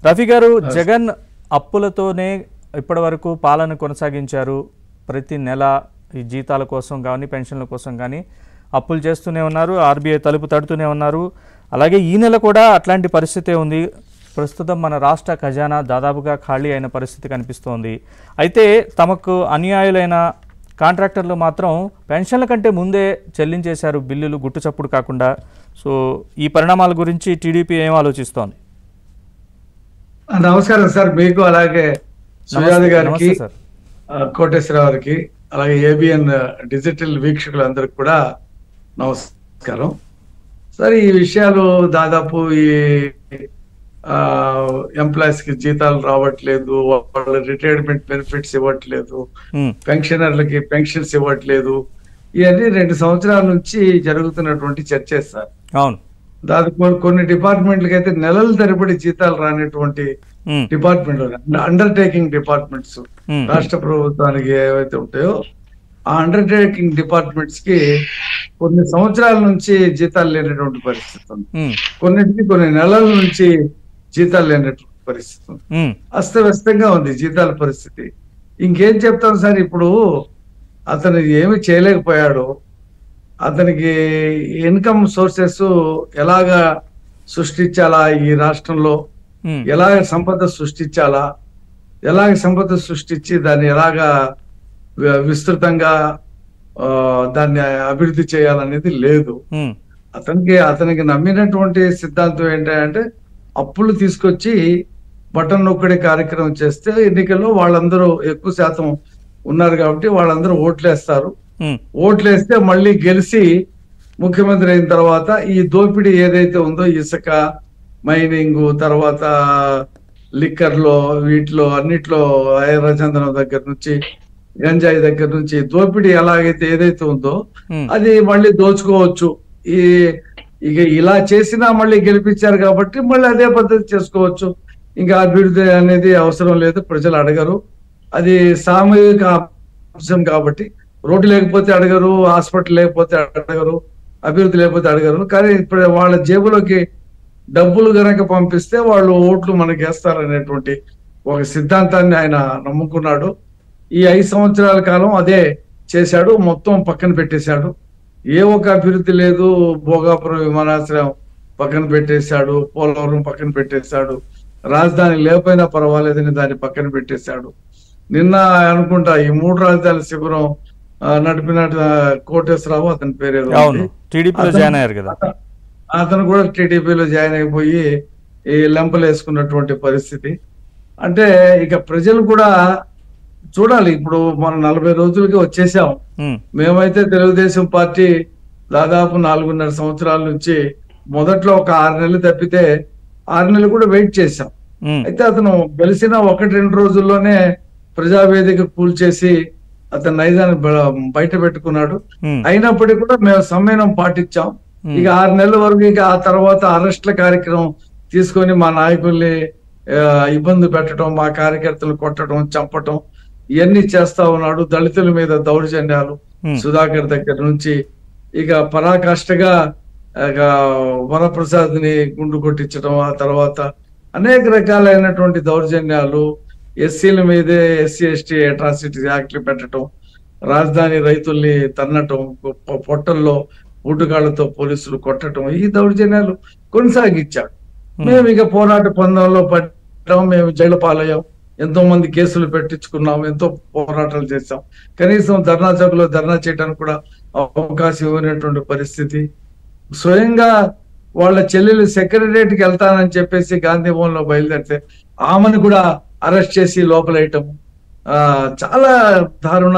రఫీ గారు జగన్ అప్పులతోనే ఇప్పటి వరకు పాలన కొనసాగించారు ప్రతి నెల ఈ జీతాల కోసం కానీ పెన్షన్ల కోసం కానీ అప్పులు చేస్తూనే ఉన్నారు ఆర్బీఐ తలుపు తడుతూనే ఉన్నారు అలాగే ఈ నెల కూడా అట్లాంటి పరిస్థితే ఉంది ప్రస్తుతం మన రాష్ట్ర ఖజానా దాదాపుగా ఖాళీ అయిన పరిస్థితి కనిపిస్తోంది అయితే తమకు అన్యాయులైన కాంట్రాక్టర్లు మాత్రం పెన్షన్ల కంటే ముందే చెల్లించేశారు బిల్లులు గుట్టుచప్పుడు కాకుండా సో ఈ పరిణామాల గురించి టీడీపీ ఏం ఆలోచిస్తోంది ఆ, నమస్కారం సార్ మీకు అలాగే సుజాత నమస్తే- గారికి నమస్తే సార్ ఆ, కోటేశ్వరరావు గారికి అలాగే ఏబిఎన్ డిజిటల్ వీక్షకులందరికి కూడా నమస్కారం సార్ ఈ విషయాలు దాదాపు ఈ ఎంప్లాయీస్ కి జీతాలు రావట్లేదు వాళ్ళ రిటైర్మెంట్ బెనిఫిట్స్ ఇవ్వట్లేదు ఉమ్, పెన్షనర్లకి పెన్షన్స్ ఇవ్వట్లేదు ఇవన్నీ రెండు సంవత్సరాల నుంచి జరుగుతున్నటువంటి చర్చ సార్ అవును దాదాపు కొన్ని డిపార్ట్మెంట్లకి అయితే నెలల తరబడి జీతాలు రానటువంటి um, department undertaking departments um, రాష్ట్ర ప్రభుత్వానికి ఏవైతే ఉంటాయో ఆ అండర్టేకింగ్ డిపార్ట్మెంట్స్ కి కొన్ని సంవత్సరాల నుంచి జీతాలు లేనటువంటి పరిస్థితి ఉంది ఉమ్, కొన్నిటికి కొన్ని నెలల నుంచి జీతాలు లేనటువంటి పరిస్థితి ఉంది ఉమ్, అస్తవ్యస్తంగా ఉంది జీతాల పరిస్థితి ఇంకేం చెప్తాం సార్ ఇప్పుడు అతను ఏమి చేయలేకపోయాడు అతనికి ఇన్కమ్ సోర్సెస్ ఎలాగా సృష్టించాలా ఈ రాష్ట్రంలో ఉమ్, ఎలాగ సంపద సృష్టించాలా ఎలాగ సంపద సృష్టించి దాన్ని ఎలాగా వి- విస్తృతంగా ఆ, దాన్ని అభివృద్ధి చేయాలనేది లేదు ఉమ్, అతనికి అతనికి నమ్మినటువంటి సిద్ధాంతం ఏంటంటే అప్పులు తీసుకొచ్చి బటన్ నొక్కడే కార్యక్రమం చేస్తే ఎన్నికల్లో వాళ్ళందరూ ఎక్కువ శాతం ఉన్నారు కాబట్టి వాళ్ళందరూ ఓట్లేస్తారు ఉమ్, ఓట్లేస్తే మళ్ళీ గెలిచి ముఖ్యమంత్రి అయిన తర్వాత ఈ దోపిడీ ఏదైతే ఉందో ఇసుక మైనింగ్ తర్వాత లిక్కర్ లో వీటిలో అన్నిట్లో ఐరచందనం దగ్గర నుంచి గంజాయి దగ్గర నుంచి దోపిడీ ఎలాగైతే ఏదైతే ఉందో ఉమ్, అది మళ్ళీ దోచుకోవచ్చు ఈ ఇక ఇలా చేసినా మళ్ళీ గెలిపించారు కాబట్టి మళ్ళీ అదే పద్ధతి చేసుకోవచ్చు ఇంకా అభివృద్ధి అనేది అవసరం లేదు ప్రజలు అడగరు అది సామూహిక అంశం కాబట్టి రోడ్డు లేకపోతే అడగరు హాస్పిటల్ లేకపోతే అడగరు అభివృద్ధి లేకపోతే అడగరు కానీ ఇప్పుడు వాళ్ళ జేబులోకి డబ్బులు గనక పంపిస్తే వాళ్ళు ఓట్లు మనకి వేస్తారనేటువంటి ఒక సిద్ధాంతాన్ని ఆయన నమ్ముకున్నాడు ఈ ఐదు సంవత్సరాల కాలం అదే చేశాడు మొత్తం పక్కన పెట్టేశాడు ఏ ఒక్క అభివృద్ధి లేదు భోగాపురం విమానాశ్రయం పక్కన పెట్టేశాడు పోలవరం పక్కన పెట్టేశాడు రాజధాని లేకపోయినా పర్వాలేదని దాన్ని పక్కన పెట్టేశాడు నిన్న అనుకుంటా ఈ మూడు రాజధానుల శిబిరం ఆ, నడిపిన ఆ, కోటేశ్వరరావు అతని పేరేదో ఉంది. అవును టీడీపీలో అతను- జాయిన్ అయ్యారు కదా అత- అతను కూడా టీడీపీలో జాయిన్ అయిపోయి ఈ లెంపలు వేసుకున్నటువంటి పరిస్థితి అంటే ఇక ప్రజలు కూడా చూడాలి ఇప్పుడు మనం నలభై రోజులకి వచ్చేసాం ఉమ్, మేమైతే తెలుగుదేశం పార్టీ దాదాపు నాలుగున్నర సంవత్సరాల నుంచి మొదట్లో ఒక ఆరు నెలలు తప్పితే ఆరు నెలలు కూడా వెయిట్ చేశాం ఉమ్, అయితే అతను గెలిచిన ఒకటి రెండు రోజుల్లోనే ప్రజావేదిక కూల్చేసి అతను నైజాన్ని బ- బయట పెట్టుకున్నాడు ఉమ్, అయినప్పటికీ కూడా మేము సమ్మేళనం పాటించాం ఉమ్, ఇక ఆరు నెలల వరకు ఇక ఆ తర్వాత అరెస్ట్ల కార్యక్రమం తీసుకొని మా నాయకుల్ని ఆ, ఇబ్బంది పెట్టడం మా కార్యకర్తలు కొట్టడం చంపటం ఇవన్నీ చేస్తా ఉన్నాడు దళితుల మీద దౌర్జన్యాలు ఉమ్, సుధాకర్ దగ్గర నుంచి ఇక పరాకాష్ఠగా ఇక వరప్రసాద్ ని గుండు కొట్టించడం ఆ తర్వాత అనేక రకాలైనటువంటి దౌర్జన్యాలు ఎస్సీల మీదే ఎస్సీ ఎస్టీ అట్రాసిటీస్ యాక్ట్లు పెట్టడం రాజధాని రైతుల్ని తన్నటం పొ- పొట్టల్లో ఊటుకాళ్లతో పోలీసులు కొట్టడం ఈ దౌర్జన్యాలు కొనసాగించాడు మేము ఇక పోరాట పందంలో పడ్డాం మేము జైలు పాలయ్యాం ఎంతో మంది కేసులు పెట్టించుకున్నాం ఎంతో పోరాటాలు చేశాం కనీసం ధర్నా చౌక్లో ధర్నా చేయడానికి కూడా అవకాశం ఇవ్వనటువంటి పరిస్థితి స్వయంగా వాళ్ళ చెల్లెలు సెక్రటరియట్కి వెళ్తానని చెప్పేసి గాంధీ భవన్ లో బయలుదేరితే ఆమెను కూడా అరెస్ట్ చేసి లోపలేయటం ఆ చాలా దారుణ